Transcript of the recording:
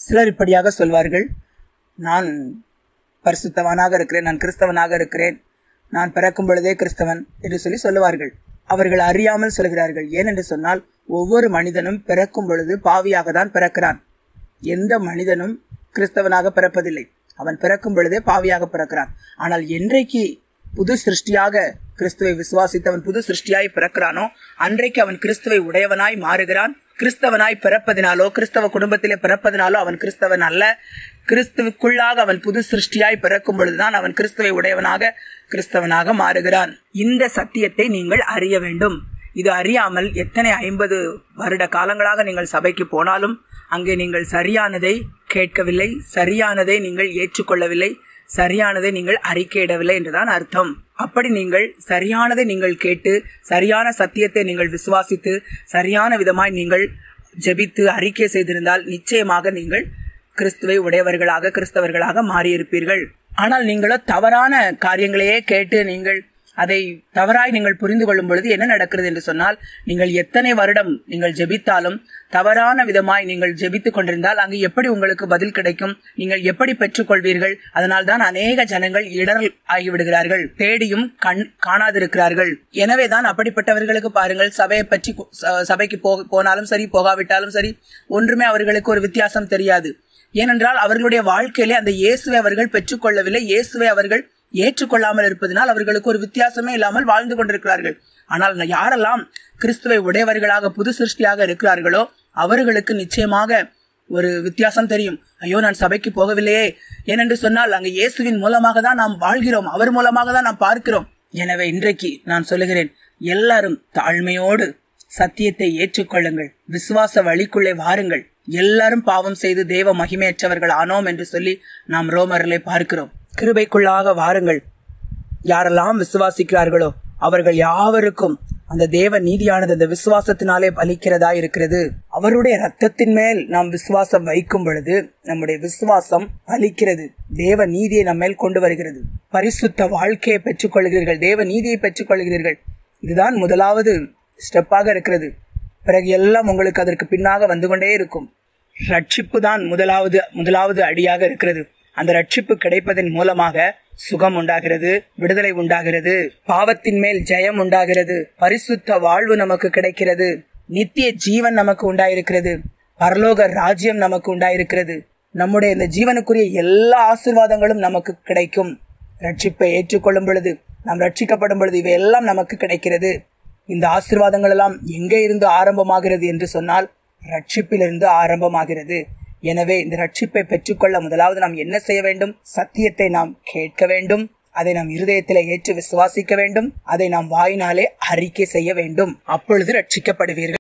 சிலர் இப்படியாக சொல்வார்கள் நான் பரிசுத்தவனாக இருக்கிறேன் நான் கிறிஸ்தவனாக இருக்கிறேன் நான் பிறக்கும் பொழுதே கிறிஸ்தவன் என்று சொல்லி சொல்லுவார்கள் அவர்கள் அறியாமல் சொல்கிறார்கள் ஏனென்று சொன்னால் ஒவ்வொரு மனிதனும் பிறக்கும் பொழுது பாவியாக தான் பிறக்கிறான் எந்த மனிதனும் கிறிஸ்தவனாக பிறப்பதில்லை அவன் பிறக்கும் பொழுதே பாவியாக பிறக்கிறான் ஆனால் என்றைக்கு புது சிருஷ்டியாக கிறிஸ்துவை விசுவாசித்தவன் புது சிருஷ்டியாய் பிறக்கிறானோ அன்றைக்கு அவன் கிறிஸ்துவை உடையவனாய் மாறுகிறான் கிறிஸ்தவனாய் பிறப்பதினாலோ கிறிஸ்தவ குடும்பத்திலே பிறப்பதினாலோ அவன் கிறிஸ்தவன் அல்ல கிறிஸ்துவுக்குள்ளாக அவன் புது சிருஷ்டியாய் பிறக்கும் பொழுதுதான் அவன் கிறிஸ்துவை உடையவனாக கிறிஸ்தவனாக மாறுகிறான் இந்த சத்தியத்தை நீங்கள் அறிய வேண்டும் இது அறியாமல் எத்தனை ஐம்பது வருட காலங்களாக நீங்கள் சபைக்கு போனாலும் அங்கே நீங்கள் சரியானதை கேட்கவில்லை சரியானதை நீங்கள் ஏற்றுக்கொள்ளவில்லை சரியானதை நீங்கள் அறிக்கையிடவில்லை என்றுதான் அர்த்தம் அப்படி நீங்கள் சரியானதை நீங்கள் கேட்டு சரியான சத்தியத்தை நீங்கள் விசுவாசித்து சரியான விதமாய் நீங்கள் ஜெபித்து அறிக்கை செய்திருந்தால் நிச்சயமாக நீங்கள் கிறிஸ்துவை உடையவர்களாக கிறிஸ்தவர்களாக மாறியிருப்பீர்கள் ஆனால் நீங்களோ தவறான காரியங்களையே கேட்டு நீங்கள் அதை தவறாய் நீங்கள் புரிந்து கொள்ளும் பொழுது என்ன நடக்கிறது என்று சொன்னால் நீங்கள் எத்தனை வருடம் நீங்கள் ஜெபித்தாலும் தவறான விதமாய் நீங்கள் ஜெபித்துக் கொண்டிருந்தால் அங்கு எப்படி உங்களுக்கு பதில் கிடைக்கும் நீங்கள் எப்படி பெற்றுக்கொள்வீர்கள் அதனால் தான் அநேக ஜனங்கள் இடர் ஆகிவிடுகிறார்கள் தேடியும் கண் காணாதிருக்கிறார்கள் எனவே தான் அப்படிப்பட்டவர்களுக்கு பாருங்கள் சபையை பற்றி ச- சபைக்கு போ போனாலும் சரி போகாவிட்டாலும் சரி ஒன்றுமே அவர்களுக்கு ஒரு வித்தியாசம் தெரியாது ஏனென்றால் அவர்களுடைய வாழ்க்கையிலே அந்த இயேசுவை அவர்கள் பெற்றுக்கொள்ளவில்லை இயேசுவை அவர்கள் ஏற்றுக்கொள்ளாமல் இருப்பதனால் அவர்களுக்கு ஒரு வித்தியாசமே இல்லாமல் வாழ்ந்து கொண்டிருக்கிறார்கள் ஆனால் யாரெல்லாம் கிறிஸ்துவை உடையவர்களாக புது சிருஷ்டியாக இருக்கிறார்களோ அவர்களுக்கு நிச்சயமாக ஒரு வித்தியாசம் தெரியும் ஐயோ நான் சபைக்கு போகவில்லையே ஏனென்று சொன்னால் அங்கு இயேசுவின் மூலமாக தான் நாம் வாழ்கிறோம் அவர் மூலமாக தான் நாம் பார்க்கிறோம் எனவே இன்றைக்கு நான் சொல்லுகிறேன் எல்லாரும் தாழ்மையோடு சத்தியத்தை ஏற்றுக்கொள்ளுங்கள் விசுவாச வழிக்குள்ளே வாருங்கள் எல்லாரும் பாவம் செய்து தேவ மகிமையற்றவர்கள் ஆனோம் என்று சொல்லி நாம் ரோமரிலே பார்க்கிறோம் கிருபைக்குள்ளாக வாருங்கள் யாரெல்லாம் விசுவாசிக்கிறார்களோ அவர்கள் யாவருக்கும் அந்த தேவ நீதியானது அந்த விசுவாசத்தினாலே பலிக்கிறதா இருக்கிறது அவருடைய ரத்தத்தின் மேல் நாம் விசுவாசம் வைக்கும் பொழுது நம்முடைய விசுவாசம் பலிக்கிறது தேவ நீதியை நம்ம மேல் கொண்டு வருகிறது பரிசுத்த வாழ்க்கையை பெற்றுக்கொள்கிறீர்கள் தேவ நீதியை பெற்றுக்கொள்கிறீர்கள் இதுதான் முதலாவது ஸ்டெப்பாக இருக்கிறது பிறகு எல்லாம் உங்களுக்கு அதற்கு பின்னாக வந்து கொண்டே இருக்கும் ரட்சிப்பு தான் முதலாவது முதலாவது அடியாக இருக்கிறது அந்த ரட்சிப்பு கிடைப்பதன் மூலமாக சுகம் உண்டாகிறது விடுதலை உண்டாகிறது பாவத்தின் மேல் ஜெயம் உண்டாகிறது பரிசுத்த வாழ்வு நமக்கு கிடைக்கிறது நித்திய ஜீவன் நமக்கு உண்டாயிருக்கிறது பரலோக ராஜ்யம் நமக்கு உண்டாயிருக்கிறது நம்முடைய இந்த ஜீவனுக்குரிய எல்லா ஆசீர்வாதங்களும் நமக்கு கிடைக்கும் ரட்சிப்பை ஏற்றுக்கொள்ளும் பொழுது நாம் ரட்சிக்கப்படும் பொழுது இவையெல்லாம் நமக்கு கிடைக்கிறது இந்த ஆசீர்வாதங்கள் எல்லாம் எங்கே இருந்து ஆரம்பமாகிறது என்று சொன்னால் ரட்சிப்பிலிருந்து ஆரம்பமாகிறது எனவே இந்த ரட்சிப்பை பெற்றுக்கொள்ள முதலாவது நாம் என்ன செய்ய வேண்டும் சத்தியத்தை நாம் கேட்க வேண்டும் அதை நாம் இருதயத்திலே ஏற்று விசுவாசிக்க வேண்டும் அதை நாம் வாயினாலே அறிக்கை செய்ய வேண்டும் அப்பொழுது ரட்சிக்கப்படுவீர்கள்